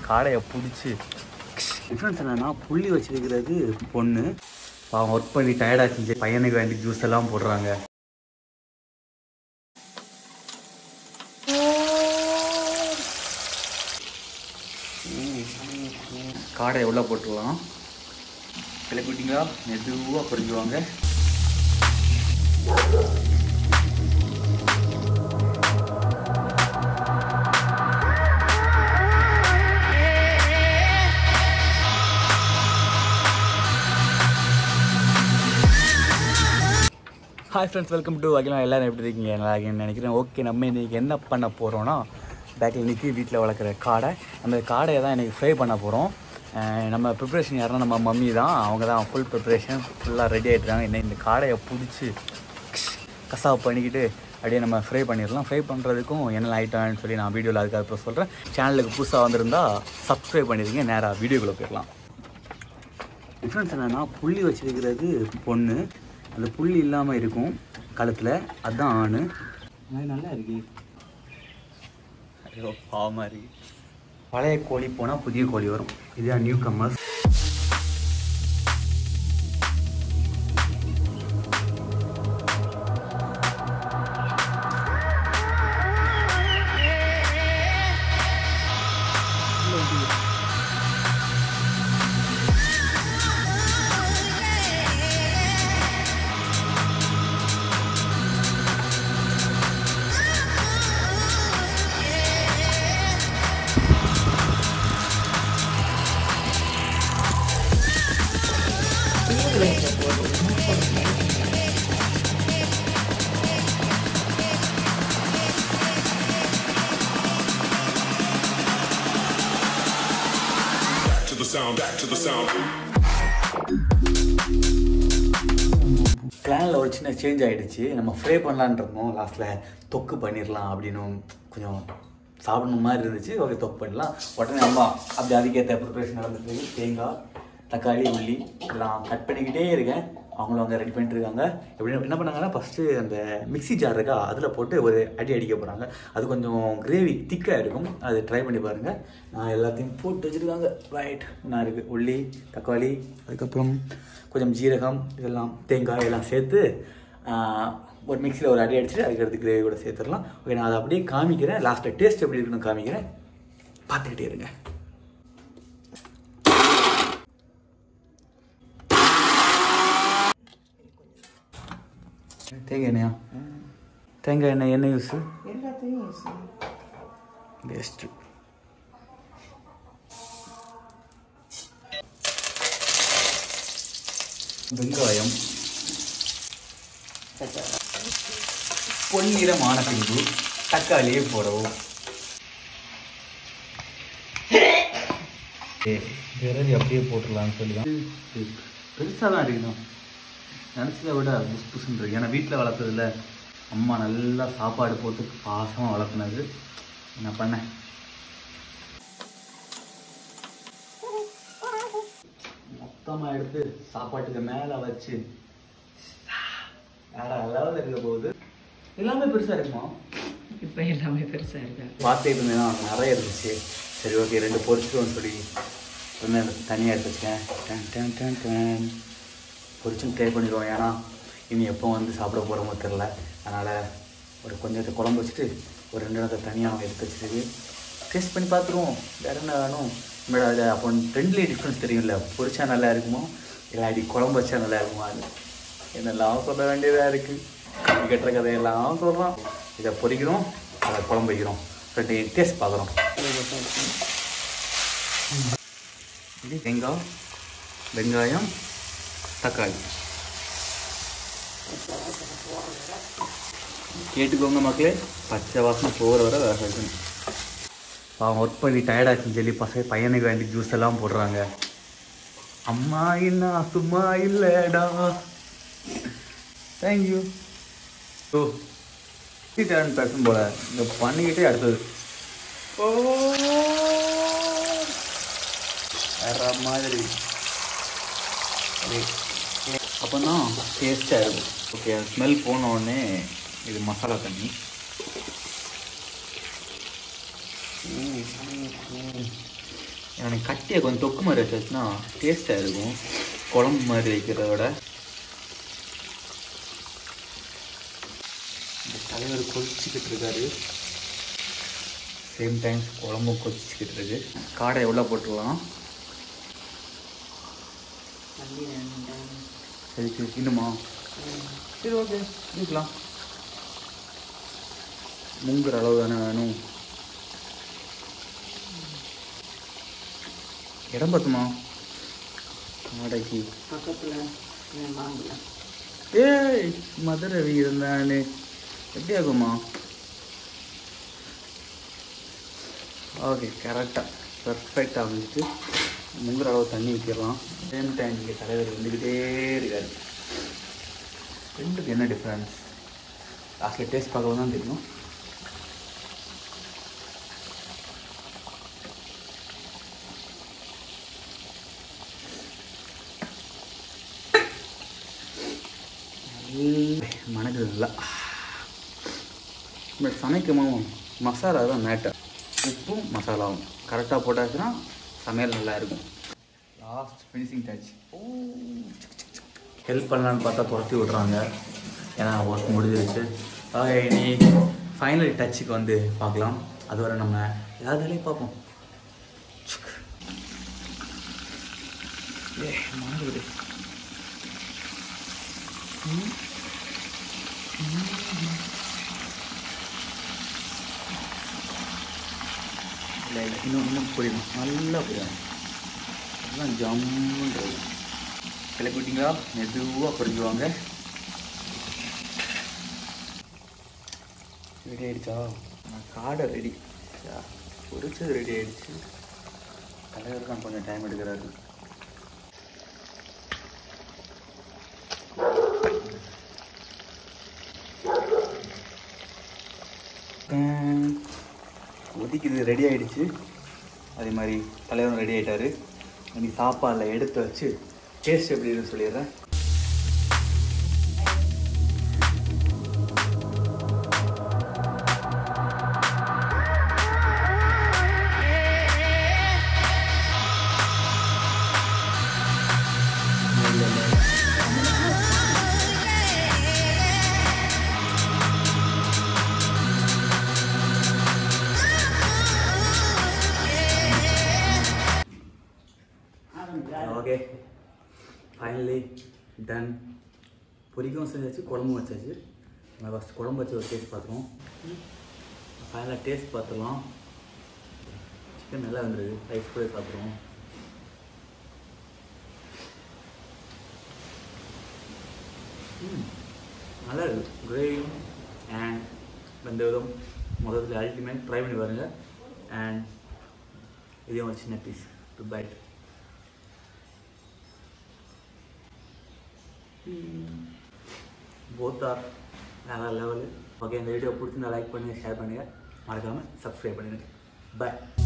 காடையை பிடிச்சி டிஃப்ரென்ஸ் என்னன்னா புள்ளி வச்சிருக்கிறது பொண்ணு பாவம் ஒர்க் பண்ணி டயர்டாக செஞ்சு பையனுக்கு வேண்டி ஜூஸ் எல்லாம் போடுறாங்க காடை எவ்வளோ போட்டுருலாம் கிளப்பிட்டீங்களா மெதுவாக பொறிக்குவாங்க ஹாய் ஃப்ரெண்ட்ஸ் வெல்கம் டு அகிலாம் எல்லாரும் எப்படி இருக்கீங்க நல்லா இருக்கீங்கன்னு நினைக்கிறேன் ஓகே நம்ம இன்றைக்கி என்ன பண்ண போகிறோம்னா பேக்கில் நிற்கி வீட்டில் வளர்க்குற காடை அந்த காடையை தான் இன்றைக்கி ஃப்ரை பண்ண போகிறோம் நம்ம ப்ரிப்ரேஷன் யாருன்னா நம்ம மம்மி தான் அவங்க தான் ஃபுல் ப்ரிப்ரேஷன் ஃபுல்லாக ரெடி ஆகிட்டுருக்காங்க என்ன இந்த காடையை பிடிச்சி கசாப் பண்ணிக்கிட்டு அப்படியே நம்ம ஃப்ரை பண்ணிடலாம் ஃப்ரை பண்ணுறதுக்கும் என்ன ஐட்டம்னு சொல்லி நான் வீடியோவில் அதுக்கு அப்புறம் சொல்கிறேன் சேனலுக்கு புதுசாக வந்திருந்தா சப்ஸ்கிரைப் பண்ணிடுங்க நேராக வீடியோக்குள்ளே போயிடலாம் டிஃப்ரென்ஸ் என்னென்னா புள்ளி வச்சிருக்கிறது பொண்ணு அந்த புள்ளி இல்லாமல் இருக்கும் கழுத்தில் அதுதான் ஆண் அது நல்லா இருக்கு ஐயோ பாவமாக இருக்கு பழைய கோழி போனால் புதிய கோழி வரும் இதுதான் newcomers to the sound, back to the sound. பிளானில் ஒரு சின்ன சேஞ்ச் ஆகிடுச்சு நம்ம ஃப்ரை பண்ணலான்னு இருந்தோம் லாஸ்ட்டில் தொக்கு பண்ணிடலாம் அப்படின்னு கொஞ்சம் சாப்பிடணும் மாதிரி இருந்துச்சு ஓகே தொக்கு பண்ணலாம் உடனே அம்மா அப்படி அதுக்கேற்ற ப்ரிப்பரேஷன் நடந்துட்டு இருக்கு. தேங்காய் தக்காளி உள்ளி எல்லாம் கட் பண்ணிக்கிட்டே இருக்கேன் அவங்களும் அங்கே ரெடி பண்ணிட்டு இருக்காங்க எப்படி என்ன பண்ணாங்கன்னா ஃபஸ்ட்டு அந்த மிக்ஸி ஜார் இருக்கா அதில் போட்டு ஒரு அடி அடிக்க போகிறாங்க அது கொஞ்சம் கிரேவி திக்காக இருக்கும் அது ட்ரை பண்ணி பாருங்கள் நான் எல்லாத்தையும் போட்டு வச்சுருக்காங்க ரைட் நான் இருக்குது உள்ளி தக்காளி அதுக்கப்புறம் கொஞ்சம் ஜீரகம் இதெல்லாம் தேங்காய் எல்லாம் சேர்த்து ஆஹ், ஒரு மிக்ஸியில் ஒரு அடி அடிச்சுட்டு அதுக்கடுத்து கிரேவி கூட சேர்த்துடலாம் ஓகே நான் அதை அப்படியே காமிக்கிறேன் லாஸ்ட்டில் டேஸ்ட் எப்படி இருக்குன்னு காமிக்கிறேன் பார்த்துக்கிட்டே இருங்க தேங்காய் எண்ணெயா தேங்காய் எண்ணெய் என்ன யூஸு எல்லாத்தையும் யூஸ் பெஸ்ட்டு வெங்காயம் பொன்னிறமான பின்பு தக்காளியை போடவும் விரவி அப்படியே போட்டுடலாம்னு சொல்லி தான் பெருசாக தான் இருக்கணும் நினச்சதை விட புஸ் புஸ்ன்னு இருக்கு ஏன்னா வீட்டில் வளர்த்ததில்ல அம்மா நல்லா சாப்பாடு போட்டு பாசமாக வளர்த்துனது நான் பண்ணேன் மொத்தமாக எடுத்து சாப்பாட்டுக்கு மேலே வச்சு வேற லெவலில் இருக்க போகுது எல்லாமே பெருசாக இருக்குமா இப்போ எல்லாமே பெருசாக இருக்கா பார்த்துட்டு இருந்தேன்னா நிறைய இருந்துச்சு சரி ஓகே ரெண்டு பொரிச்சிடுவோம்னு சொல்லி ஒன்று தனியாக எடுத்து வச்சுக்கேன் டன் டன் டன் டன் பொரிச்சும் ட்ரை பண்ணிடுவோம் ஏன்னா இனி எப்போ வந்து சாப்பிட போகிறோமோ தெரில அதனால் ஒரு கொஞ்சத்தை குழம்பு வச்சுட்டு ஒரு ரெண்டு இடத்த தனியாக எடுத்து வச்சுருக்கு டேஸ்ட் பண்ணி பார்த்துருவோம் வேறு என்ன வேணும் நம்மளோட அதில் அப்போ ரெண்டுலேயே டிஃப்ரென்ஸ் தெரியும்ல பொரிச்சா நல்லா இருக்குமோ இல்லை அடி குழம்பு வச்சா நல்லா இருக்குமா அது என்னெல்லாம் சொல்ல வேண்டியதாக இருக்குது கட்டி கட்டுற கதையெல்லாம் சொல்கிறோம் இதை பொரிக்கிறோம் அதை குழம்பு வைக்கிறோம் ரெண்டு டேஸ்ட் பார்க்குறோம் இது வெங்காயம் வெங்காயம் தக்காளி கேட்டுக்கோங்க மக்களே பச்சை வாசனை போகிற வர வேக வைக்கணும் அவன் ஒர்க் பண்ணி டயர்டாச்சுன்னு சொல்லி பசங்க பையனுக்கு வேண்டி ஜூஸ் எல்லாம் போடுறாங்க அம்மா என்ன சும்மா இல்லைடா தேங்க்யூ ஓ டேரன் பேசும் போல இந்த பண்ணிக்கிட்டே அடுத்தது ஓ வேற மாதிரி அப்போ தான் டேஸ்ட்டாக இருக்கும் ஓகே ஸ்மெல் போன உடனே இது மசாலா தண்ணி எனக்கு கட்டியை கொஞ்சம் தொக்கு மாதிரி வச்சாச்சுன்னா டேஸ்ட்டாக இருக்கும் குழம்பு மாதிரி வைக்கிறத விட இந்த தலைவர் கொதிச்சுக்கிட்டு இருக்காரு சேம் டைம் குழம்பும் கொதிச்சுக்கிட்டு இருக்கு காடை எவ்வளோ போட்டுடலாம் தண்ணி வேண்டாம் சரி சரி இன்னுமா சரி ஓகே இருக்கலாம் முங்குற அளவு தானே வேணும் இடம் பத்துமா காடைக்கு பக்கத்தில் வாங்கலாம் ஏய் மதுரை வீரன் தானே எப்படி ஆகுமா ஓகே கரெக்டாக பர்ஃபெக்டாக வந்துட்டு முங்குற அளவு தண்ணி ஊற்றிடலாம் சேம் டைம் இங்கே தலைவர் வந்துக்கிட்டே இருக்காரு ரெண்டுக்கு என்ன டிஃப்ரென்ஸ் லாஸ்ட்டில் டேஸ்ட் பார்க்கலாம் தான் தெரியும் மனது இல்லை பட் சமைக்கமாவும் மசாலா தான் மேட்டர் உப்பும் மசாலாவும் கரெக்டாக போட்டாச்சுன்னா சமையல் நல்லா இருக்கும் லாஸ்ட் ஃபினிஷிங் டச் ஹெல்ப் பண்ணலான்னு பார்த்தா துரத்தி விட்றாங்க ஏன்னா ஒர்க் முடிஞ்சிருச்சு ஆக இனி ஃபைனல் டச்சுக்கு வந்து பார்க்கலாம் அதுவரை நம்ம ஏதாவது வேலையை பார்ப்போம் ஏ மாறுபடு இல்லை இல்லை இன்னும் இன்னும் புரியணும் நல்லா புரியணும் எல்லாம் ஜம்முன்றது கிளப்பிட்டீங்களா மெதுவாக புரிஞ்சுவாங்க ரெடி ஆயிடுச்சா காடை ரெடி பொரிச்சது ரெடி ஆயிடுச்சு தலைவர் தான் கொஞ்சம் டைம் எடுக்கிறாரு டேன். ஒதிக்குது ரெடி ஆயிடுச்சு அதே மாதிரி தலைவரும் ரெடி ஆயிட்டாரு இன்னைக்கு சாப்பாடில் எடுத்து வச்சு டேஸ்ட் எப்படி இருக்குன்னு சொல்லிடுறேன் ஓகே ஃபைனலி டன் பொரிக்கவும் செஞ்சாச்சு குழம்பும் வச்சாச்சு நம்ம ஃபஸ்ட் குழம்பு வச்சு ஒரு டேஸ்ட் பார்த்துருவோம் ஃபைனலாக டேஸ்ட் பார்த்துடலாம் சிக்கன் நல்லா வந்துருக்கு ரைஸ் கூட சாப்பிடுவோம் ம், நல்லா இருக்கு கிரேவி அண்ட் வெந்த விதம் முதல்ல அல்டிமேட் ட்ரை பண்ணி பாருங்கள் அண்ட் இதையும் ஒரு சின்ன piece to bite both are வேறு லெவலு ஓகே இந்த வீடியோ பிடிச்சிருந்தா லைக் பண்ணுங்கள் ஷேர் பண்ணுங்கள் மறக்காமல் சப்ஸ்கிரைப் பண்ணுங்கள் பாய்